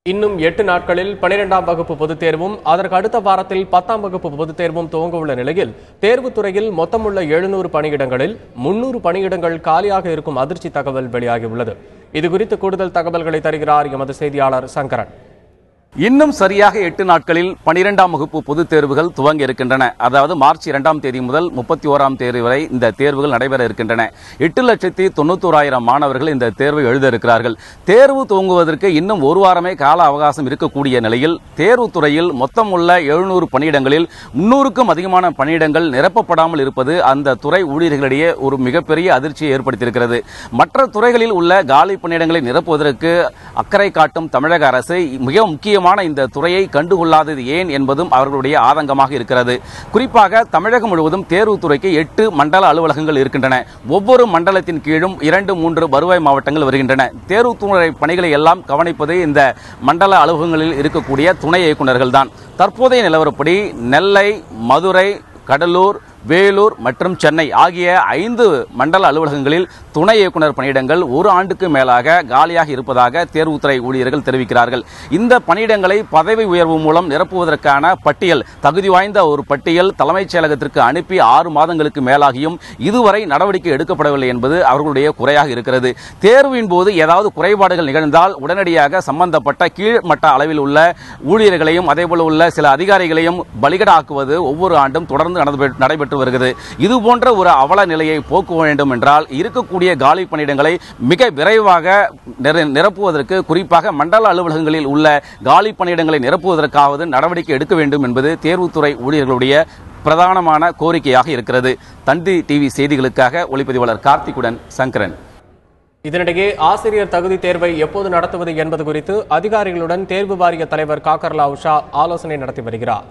இன்னும் எட்டு நாட்களில் பனிரெண்டாம் வகுப்பு பொதுத் தேர்வும் அதற்கு அடுத்த வாரத்தில் பத்தாம் வகுப்பு பொதுத் தேர்வும் துவங்க உள்ள நிலையில் தேர்வுத் துறையில் மொத்தமுள்ள எழுநூறு பணியிடங்களில் முன்னூறு பணியிடங்கள் காலியாக இருக்கும் அதிர்ச்சி தகவல் வெளியாகியுள்ளது இதுகுறித்து கூடுதல் தகவல்களை தருகிறார் எமது செய்தியாளர் சங்கரன் இன்னும் சரியாக எட்டு நாட்களில் பனிரெண்டாம் வகுப்பு பொதுத் தேர்வுகள் துவங்க இருக்கின்றன அதாவது மார்ச் இரண்டாம் தேதி முதல் முப்பத்தி ஓராம் தேதி வரை இந்த தேர்வுகள் நடைபெற இருக்கின்றன எட்டு லட்சத்தி தொண்ணூத்தோராயிரம் மாணவர்கள் இந்த தேர்வை எழுத இருக்கிறார்கள் தேர்வு துவங்குவதற்கு இன்னும் ஒரு வாரமே கால அவகாசம் இருக்கக்கூடிய நிலையில் தேர்வுத் துறையில் மொத்தம் உள்ள எழுநூறு பணியிடங்களில் முன்னூறுக்கும் அதிகமான பணியிடங்கள் நிரப்பப்படாமல் இருப்பது அந்த துறை ஊழியர்களிடையே ஒரு மிகப்பெரிய அதிர்ச்சியை ஏற்படுத்தியிருக்கிறது மற்ற துறைகளில் உள்ள காலி பணியிடங்களை நிரப்புவதற்கு அக்கறை காட்டும் தமிழக அரசு மிக முக்கியமான இந்த துறையை கண்டுகொள்ளாதது ஏன் என்பதும் அவர்களுடைய ஆதங்கமாக இருக்கிறது குறிப்பாக தமிழகம் முழுவதும் தேர்வுத் துறைக்கு எட்டு மண்டல அலுவலகங்கள் இருக்கின்றன ஒவ்வொரு மண்டலத்தின் கீழும் இரண்டு மூன்று வருவாய் மாவட்டங்கள் வருகின்றன தேர்வுத் துறை பணிகளை எல்லாம் கவனிப்பது இந்த மண்டல அலுவலகங்களில் இருக்கக்கூடிய துணை இயக்குநர்கள் தான் தற்போதைய நிலவரப்படி நெல்லை மதுரை கடலூர் வேலூர் மற்றும் சென்னை ஆகிய ஐந்து மண்டல அலுவலகங்களில் துணை இயக்குனர் பணியிடங்கள் ஒரு ஆண்டுக்கு மேலாக காலியாக இருப்பதாக தேர்வுத்துறை ஊழியர்கள் தெரிவிக்கிறார்கள் இந்த பணியிடங்களை பதவி உயர்வு மூலம் நிரப்புவதற்கான பட்டியல் தகுதி வாய்ந்த ஒரு பட்டியல் தலைமைச் செயலகத்திற்கு அனுப்பி ஆறு மாதங்களுக்கு மேலாகியும் இதுவரை நடவடிக்கை எடுக்கப்படவில்லை என்பது அவர்களுடைய குறையாக இருக்கிறது தேர்வின் போது ஏதாவது குறைபாடுகள் நிகழ்ந்தால் உடனடியாக சம்பந்தப்பட்ட கீழ்மட்ட அளவில் உள்ள ஊழியர்களையும் அதேபோல உள்ள சில அதிகாரிகளையும் பலிகடாக்குவது ஒவ்வொரு ஆண்டும் தொடர்ந்து நடந்து- நடைபெற்று வருகிறது இது போன்ற ஒரு அவல நிலையை போக்க வேண்டும் என்றால் இருக்கக்கூடிய காலி பணியிடங்களை மிக விரைவாக நிர- நிரப்புவதற்கு குறிப்பாக மண்டல அலுவலகங்களில் உள்ள காலி பணியிடங்களை நிரப்புவதற்காவது நடவடிக்கை எடுக்க வேண்டும் என்பது தேர்வுத்துறை ஊழியர்களுடைய பிரதானமான கோரிக்கையாக இருக்கிறது தந்தி டிவி செய்திகளுக்காக ஒளிப்பதிவாளர் கார்த்திகுடன் சங்கரன் இதனிடையே ஆசிரியர் தகுதி தேர்வை எப்போது நடத்துவது என்பது குறித்து அதிகாரிகளுடன் தேர்வு வாரிய தலைவர் காக்கர்லா உஷா ஆலோசனை நடத்தி வருகிறார்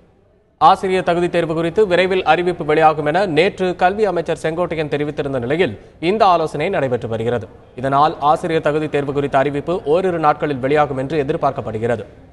ஆசிரியர் தகுதி தேர்வு குறித்து விரைவில் அறிவிப்பு வெளியாகும் என நேற்று கல்வி அமைச்சர் செங்கோட்டையன் தெரிவித்திருந்த நிலையில் இந்த ஆலோசனை நடைபெற்று வருகிறது இதனால் ஆசிரியர் தகுதி தேர்வு குறித்த அறிவிப்பு ஓரிரு நாட்களில் வெளியாகும் என்று எதிர்பார்க்கப்படுகிறது